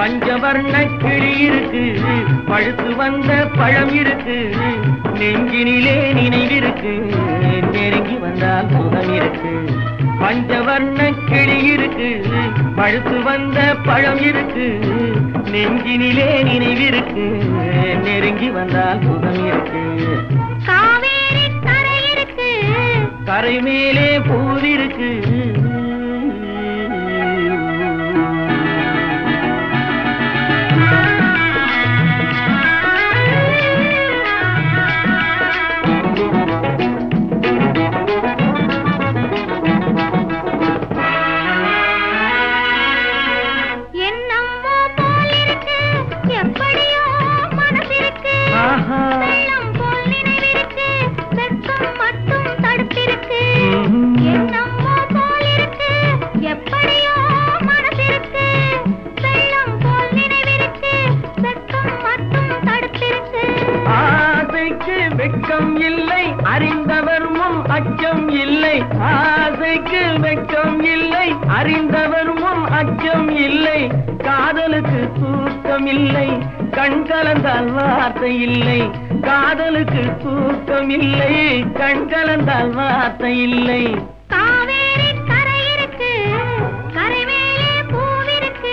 பஞ்சவர்ண கிளி இருக்கு பழுத்து வந்த பழம் இருக்கு நெஞ்சினிலே நினைவிருக்கு நெருங்கி வந்தால் சுகம் இருக்கு பஞ்சவர்ண கிளி இருக்கு பழுத்து வந்த பழம் இருக்கு நெஞ்சினிலே நினைவிருக்கு நெருங்கி வந்தால் சுகம் இருக்கு காவேரி கரை இருக்கு கரை மேலே பூவிருக்கு என்னம்மோ போல் இருக்கு எப்படியோ மனசிருக்கு ஆஹா. வெள்ளம் போல் நினைவிருக்கு வெட்கம் மட்டும் தடுத்திருக்கு ம்ஹும். என்னம்மோ போல் இருக்கு எப்படியோ மனசிருக்கு வெள்ளம் போல் நினைவிருக்கு வெட்கம் மட்டும் தடுத்திருக்கு ஆசைக்கு வெட்கம் இல்லை அறிந்தவர் முன் அச்சம் இல்லை ஆசைக்கு வெட்கம் இல்லை அறிந்தவர் முன் அச்சம் இல்லை காதலுக்கு தூக்கம் இல்லை கண் கலந்தால் வார்த்தை இல்லை காதலுக்கு தூக்கம் இல்லை கண் கலந்தால் வார்த்தை இல்லை காவேரி கரை இருக்கு கரை மேலே பூவிருக்கு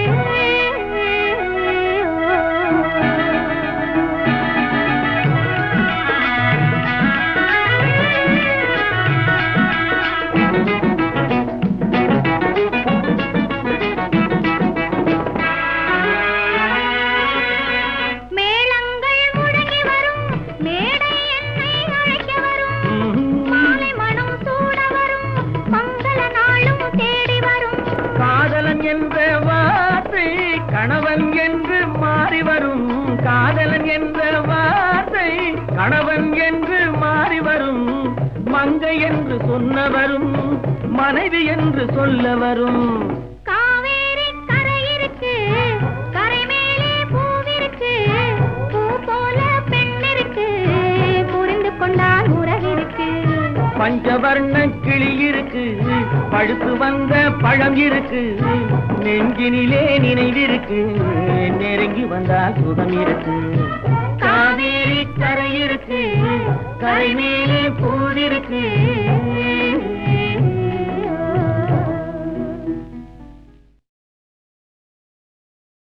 மேளங்கள் முழங்கி வரும் மேடை என்னை அழைக்க வரும் மாலை மனம் சூட வரும் மங்கள நாளும் தேடி வரும் காதலன் என்ற வார்த்தை கணவன் என்று மாறி வரும் காதலன் என்ற வார்த்தை கணவன் என்று மாறி வரும் மங்கை என்று சொன்னவரும் மனைவி என்று சொல்ல வரும் காவேரி கரை இருக்கு கரை மேலே பூவிருக்கு பூ போல பெண் இருக்கு புரிந்து கொண்டால் உறவிருக்கு பஞ்சவர்ண கிளி இருக்கு பழுத்து வந்த பழம் இருக்கு நெஞ்சினிலே நினைவிருக்கு நெருங்கி வந்தால் சுகம் இருக்கு